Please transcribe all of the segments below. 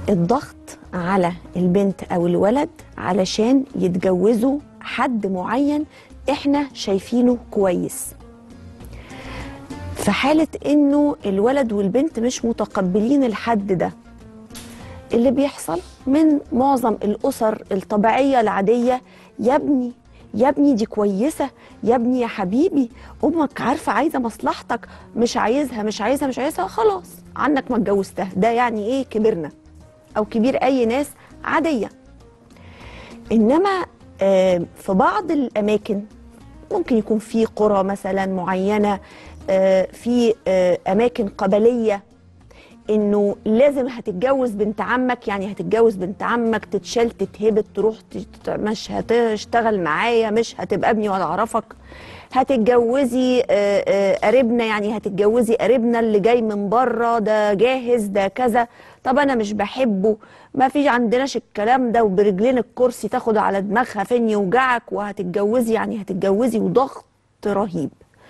الضغط على البنت او الولد علشان يتجوزوا حد معين احنا شايفينه كويس في حالة انه الولد والبنت مش متقبلين الحد ده اللي بيحصل من معظم الاسر الطبيعية العادية يا ابني يا ابني دي كويسة يا ابني يا حبيبي امك عارفة عايزة مصلحتك مش عايزها مش عايزها مش عايزها خلاص عنك ما اتجوزتها ده يعني ايه كبرنا او كبير اي ناس عاديه انما آه، في بعض الاماكن ممكن يكون في قرى مثلا معينه آه، في آه، اماكن قبليه انه لازم هتتجوز بنت عمك يعني هتتجوز بنت عمك تتشال تتهبط تروح تت- مش هتشتغل معايا مش هتبقى ابني ولا اعرفك هتتجوزي آه، آه، قريبنا يعني هتتجوزي قريبنا اللي جاي من بره ده جاهز ده كذا طب انا مش بحبه ما في عندناش الكلام ده وبرجلين الكرسي تاخد على دماغها فين يوجعك وهتتجوزي يعني هتتجوزي وضغط رهيب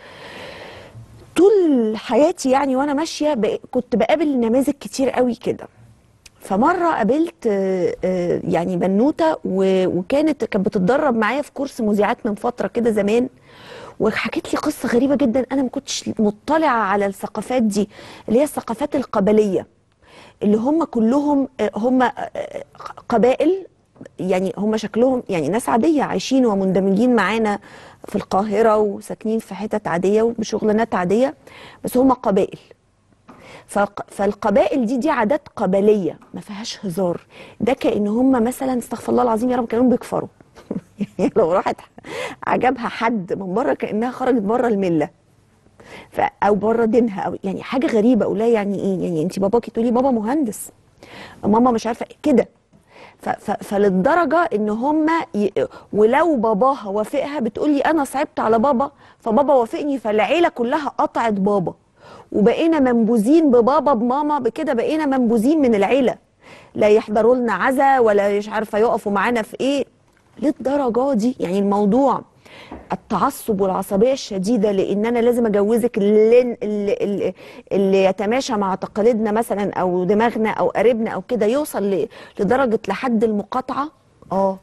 طول حياتي يعني وانا ماشيه بق- كنت بقابل نماذج كتير قوي كده فمره قابلت آه، آه، يعني بنوته و- وكانت كانت بتتدرب معايا في كورس مذيعات من فتره كده زمان وحكت لي قصه غريبه جدا انا ما كنتش مطلعه على الثقافات دي اللي هي الثقافات القبليه اللي هم كلهم آه، هم آه، آه، قبائل يعني هم شكلهم يعني ناس عاديه عايشين ومندمجين معانا في القاهره وساكنين في حتت عاديه وبشغلانات عاديه بس هم قبائل فالق- فالقبائل دي دي عادات قبليه ما فيهاش هزار ده كان هم مثلا استغفر الله العظيم يا رب كانوا بيكفروا يعني لو راحت عجبها حد من بره كانها خرجت بره المله ف او بره دينها او يعني حاجه غريبه اقول لها يعني ايه يعني انت باباكي تقولي بابا مهندس ماما مش عارفه إيه، كده ف ف فللدرجه ان هم ي... ولو باباها وافقها بتقولي انا صعبت على بابا فبابا وافقني فالعيله كلها قطعت بابا وبقينا منبوذين ببابا بماما بكده بقينا منبوذين من العيله لا يحضروا لنا عزا ولا مش عارفه يقفوا معانا في ايه للدرجه دي يعني الموضوع التعصب والعصبيه الشديده لان انا لازم اجوزك اللي, اللي, اللي, اللي يتماشى مع تقاليدنا مثلا او دماغنا او قريبنا او كده يوصل ل- لدرجه لحد المقاطعه اه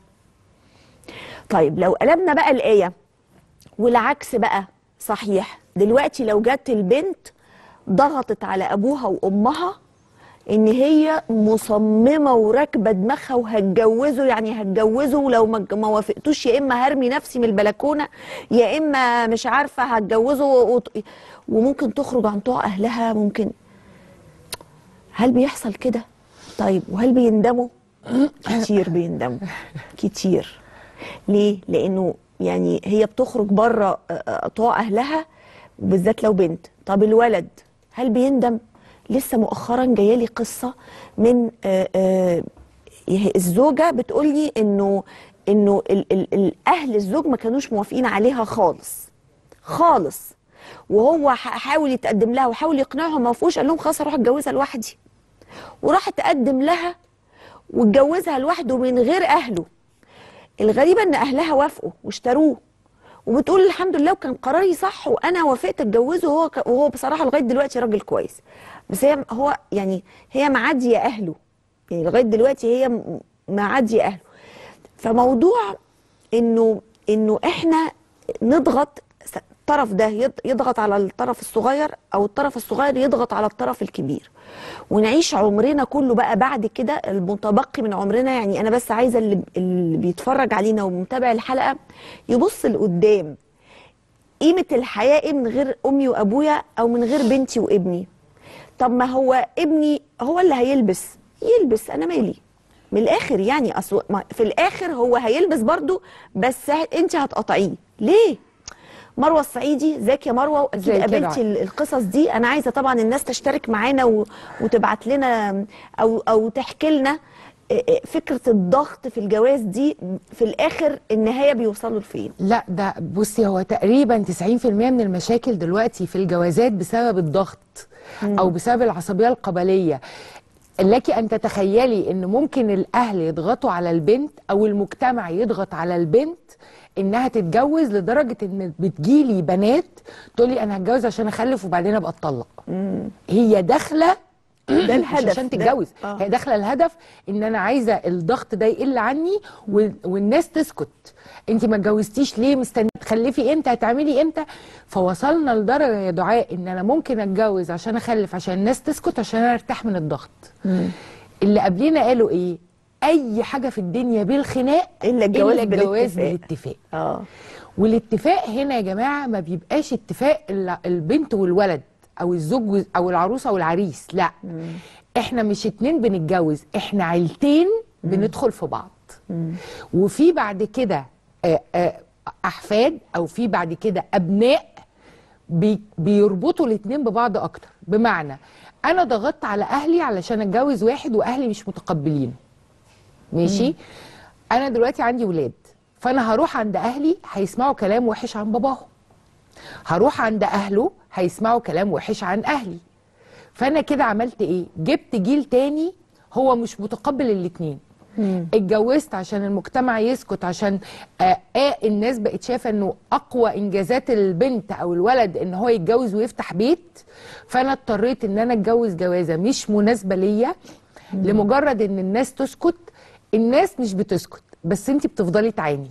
طيب لو قلبنا بقى الايه والعكس بقى صحيح دلوقتي لو جت البنت ضغطت على ابوها وامها ان هي مصممه وراكبه دماغها وهتجوزه يعني هتجوزه ولو ما ما وافقتوش يا اما هرمي نفسي من البلكونه يا اما مش عارفه هتجوزه وط- وممكن تخرج عن طوع اهلها ممكن هل بيحصل كده طيب وهل بيندموا كتير بيندموا كتير ليه لانه يعني هي بتخرج بره طوع اهلها وبالذات لو بنت طب الولد هل بيندم لسه مؤخرا جايه لي قصه من آه، آه، الزوجه بتقول لي انه انه ال ال الاهل الزوج ما كانوش موافقين عليها خالص خالص وهو ح- حاول يتقدم لها وحاول يقنعهم ما وافقوش قال لهم خلاص اروح اتجوزها لوحدي وراح تقدم لها واتجوزها لوحده من غير اهله الغريبه ان اهلها وافقوا واشتروه وبتقول الحمد لله وكان قراري صح وانا وافقت اتجوزه وهو ك... وهو بصراحه لغايه دلوقتي راجل كويس بس هي هو يعني هي معاديه اهله يعني لغايه دلوقتي هي م- معاديه اهله فموضوع انه انه احنا نضغط س- الطرف ده يض- يضغط على الطرف الصغير او الطرف الصغير يضغط على الطرف الكبير ونعيش عمرنا كله بقى بعد كده المتبقي من عمرنا يعني انا بس عايزه اللي, اللي بيتفرج علينا ومتابع الحلقه يبص لقدام قيمه الحياه ايه من غير امي وابويا او من غير بنتي وابني طب ما هو ابني هو اللي هيلبس يلبس انا مالي من الاخر يعني اصل ما- في الاخر هو هيلبس برضو بس انت هتقطعيه ليه مروه الصعيدي ازيك يا مروه واكيد ازيك يا قابلتي دعاء؟ ال- القصص دي انا عايزه طبعا الناس تشترك معانا و... وتبعت لنا او او تحكي لنا إيه إيه فكره الضغط في الجواز دي في الاخر النهايه بيوصلوا لفين لا ده بصي هو تقريبا 90% من المشاكل دلوقتي في الجوازات بسبب الضغط او بسبب العصبيه القبليه لك ان تتخيلي ان ممكن الاهل يضغطوا على البنت او المجتمع يضغط على البنت انها تتجوز لدرجه ان بتجيلي بنات تقول لي انا هتجوز عشان اخلف وبعدين ابقى اتطلق هي داخله ده مش الهدف عشان ده- تتجوز آه. هي داخله الهدف ان انا عايزه الضغط ده يقل عني و... والناس تسكت انت ما اتجوزتيش ليه مستنيه تخلفي امتى هتعملي امتى فوصلنا لدرجه يا دعاء ان انا ممكن اتجوز عشان اخلف عشان الناس تسكت عشان انا ارتاح من الضغط اللي قبلنا قالوا ايه اي حاجه في الدنيا بالخناق إلا الجواز الا الجواز بالاتفاق. بالاتفاق اه والاتفاق هنا يا جماعه ما بيبقاش اتفاق ال- البنت والولد او الزوج وال- او العروسه والعريس لا احنا مش اتنين بنتجوز احنا عيلتين بندخل في بعض وفي بعد كده آه، آه، احفاد او في بعد كده ابناء بي بيربطوا الاتنين ببعض اكتر بمعنى انا ضغطت على اهلي علشان اتجوز واحد واهلي مش متقبلينه ماشي انا دلوقتي عندي ولاد فانا هروح عند اهلي هيسمعوا كلام وحش عن باباهم هروح عند اهله هيسمعوا كلام وحش عن اهلي فانا كده عملت ايه جبت جيل تاني هو مش متقبل الاتنين اتجوزت عشان المجتمع يسكت عشان آه آه الناس بقت شايفه انه اقوى انجازات البنت او الولد ان هو يتجوز ويفتح بيت فانا اضطريت ان انا اتجوز جوازه مش مناسبه ليا لمجرد ان الناس تسكت الناس مش بتسكت بس انت بتفضلي تعاني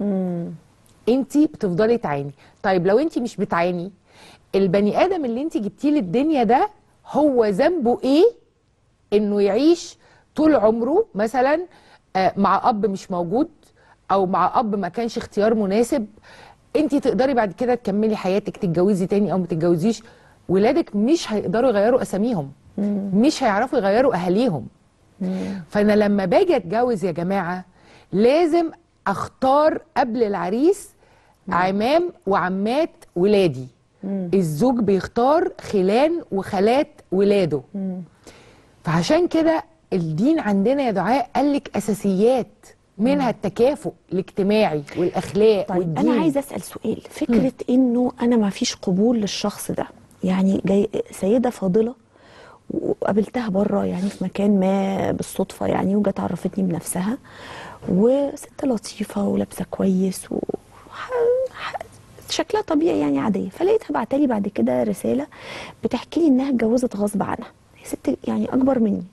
انت بتفضلي تعاني طيب لو انت مش بتعاني البني ادم اللي انت جبتيه للدنيا ده هو ذنبه ايه انه يعيش طول عمره مثلا آه، مع اب مش موجود او مع اب ما كانش اختيار مناسب انت تقدري بعد كده تكملي حياتك تتجوزي تاني او ما تتجوزيش ولادك مش هيقدروا يغيروا اساميهم مش هيعرفوا يغيروا اهاليهم فانا لما باجي اتجوز يا جماعه لازم اختار قبل العريس عمام وعمات ولادي الزوج بيختار خلان وخالات ولاده فعشان كده الدين عندنا يا دعاء قال لك اساسيات منها التكافؤ الاجتماعي والاخلاق طيب والدين انا عايزه اسال سؤال فكره انه انا ما فيش قبول للشخص ده يعني جاي سيده فاضله وقابلتها بره يعني في مكان ما بالصدفه يعني وجت عرفتني بنفسها وست لطيفه ولابسه كويس و ح- ح- شكلها طبيعي يعني عاديه فلقيتها بعتلي بعد كده رساله بتحكي لي انها اتجوزت غصب عنها هي ست يعني اكبر مني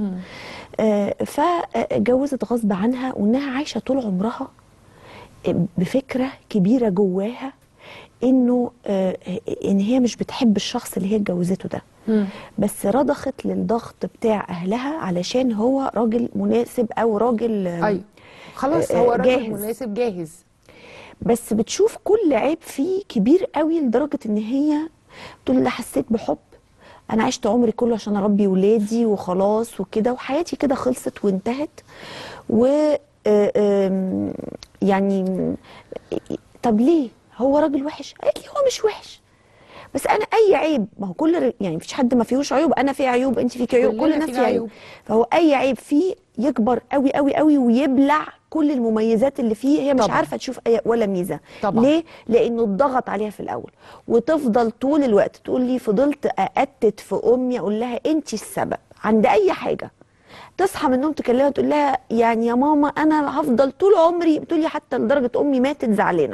آه، فاتجوزت غصب عنها وانها عايشه طول عمرها بفكره كبيره جواها انه آه، ان هي مش بتحب الشخص اللي هي اتجوزته ده بس رضخت للضغط بتاع اهلها علشان هو راجل مناسب او راجل آه، ايوه خلاص آه، هو راجل جاهز. مناسب جاهز بس بتشوف كل عيب فيه كبير قوي لدرجه ان هي تقول ده حسيت بحب انا عشت عمري كله عشان اربي ولادي وخلاص وكده وحياتي كده خلصت وانتهت و آه، آم، يعني طب ليه هو راجل وحش قالت لي هو مش وحش بس انا اي عيب ما هو كل ر- يعني مفيش حد ما فيهوش عيوب انا في عيوب انت فيك عيوب كلنا كل الناس فينا فيها عيوب عيوب. فهو اي عيب فيه يكبر قوي قوي قوي ويبلع كل المميزات اللي فيه هي مش طبعاً. عارفه تشوف اي ولا ميزه طبعاً. ليه لانه اتضغط عليها في الاول وتفضل طول الوقت تقول لي فضلت اقتت في امي اقول لها انت السبب عند اي حاجه تصحى من النوم تكلمها تقول لها يعني يا ماما انا هفضل طول عمري بتقول لي حتى لدرجه امي ماتت زعلانه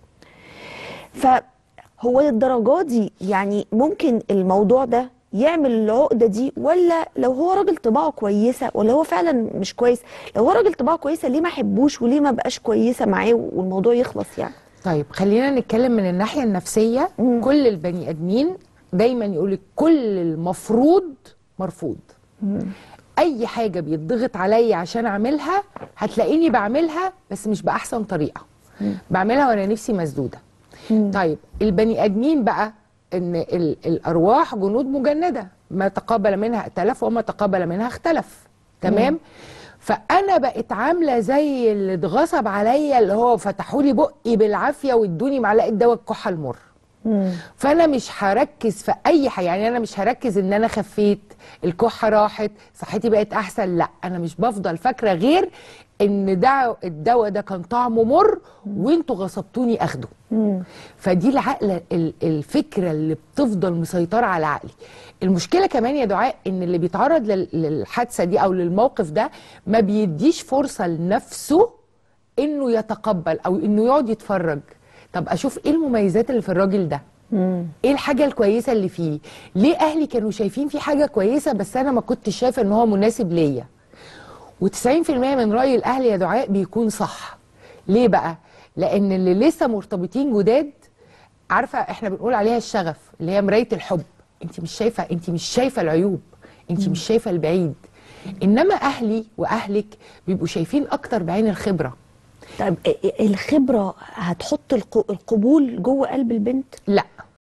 فهو للدرجه دي يعني ممكن الموضوع ده يعمل العقده دي ولا لو هو راجل طباعه كويسه ولا هو فعلا مش كويس لو هو راجل طباعه كويسه ليه ما احبوش وليه ما بقاش كويسه معاه والموضوع يخلص يعني طيب خلينا نتكلم من الناحيه النفسيه مم. كل البني ادمين دايما يقولك كل المفروض مرفوض اي حاجه بيتضغط عليا عشان اعملها هتلاقيني بعملها بس مش باحسن طريقه بعملها وانا نفسي مسدوده طيب البني ادمين بقى ان ال- الارواح جنود مجنده ما تقابل منها ائتلف وما تقابل منها اختلف تمام فانا بقيت عامله زي اللي اتغصب عليا اللي هو فتحوا لي بقي بالعافيه وادوني معلقه دواء الكحه المر فانا مش هركز في اي حاجه يعني انا مش هركز ان انا خفيت الكحه راحت صحتي بقت احسن لا انا مش بفضل فاكره غير ان ده الدواء ده كان طعمه مر وانتوا غصبتوني اخده فدي العقله ال- الفكره اللي بتفضل مسيطره على عقلي المشكله كمان يا دعاء ان اللي بيتعرض لل- للحادثه دي او للموقف ده ما بيديش فرصه لنفسه انه يتقبل او انه يقعد يتفرج طب اشوف ايه المميزات اللي في الراجل ده ايه الحاجه الكويسه اللي فيه ليه اهلي كانوا شايفين في حاجه كويسه بس انا ما كنتش شايفه ان هو مناسب ليا و90% من راي الاهل يا دعاء بيكون صح ليه بقى لان اللي لسه مرتبطين جداد عارفه احنا بنقول عليها الشغف اللي هي مرايه الحب انت مش شايفه انت مش شايفه العيوب انت مش شايفه البعيد انما اهلي واهلك بيبقوا شايفين اكتر بعين الخبره طيب ا- ا- الخبره هتحط الق- القبول جوه قلب البنت لا